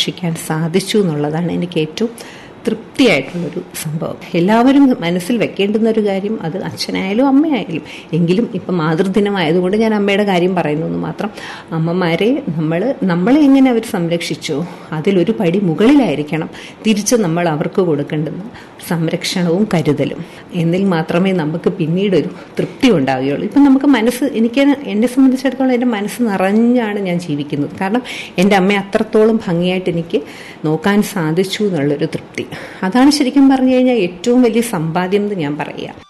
സംരക്ഷിക്കാൻ സാധിച്ചു എന്നുള്ളതാണ് എനിക്ക് ഏറ്റവും തൃപ്തിയായിട്ടുള്ളൊരു സംഭവം എല്ലാവരും മനസ്സിൽ വെക്കേണ്ടുന്ന ഒരു കാര്യം അത് അച്ഛനായാലും അമ്മയായാലും എങ്കിലും ഇപ്പം മാതൃദിനമായതുകൊണ്ട് ഞാൻ അമ്മയുടെ കാര്യം പറയുന്നു എന്ന് മാത്രം അമ്മമാരെ നമ്മൾ നമ്മളെ എങ്ങനെ അവർ സംരക്ഷിച്ചോ അതിലൊരു പടി മുകളിലായിരിക്കണം തിരിച്ച് നമ്മൾ അവർക്ക് കൊടുക്കേണ്ടുന്ന സംരക്ഷണവും കരുതലും എന്നിൽ മാത്രമേ നമുക്ക് പിന്നീടൊരു തൃപ്തി ഉണ്ടാവുകയുള്ളൂ ഇപ്പം നമുക്ക് മനസ്സ് എനിക്ക് എന്നെ സംബന്ധിച്ചിടത്തോളം എൻ്റെ മനസ്സ് നിറഞ്ഞാണ് ഞാൻ ജീവിക്കുന്നത് കാരണം എൻ്റെ അമ്മയെ അത്രത്തോളം ഭംഗിയായിട്ട് എനിക്ക് നോക്കാൻ സാധിച്ചു എന്നുള്ളൊരു തൃപ്തി അതാണ് ശരിക്കും പറഞ്ഞു കഴിഞ്ഞാൽ ഏറ്റവും വലിയ സമ്പാദ്യം എന്ന് ഞാൻ പറയുക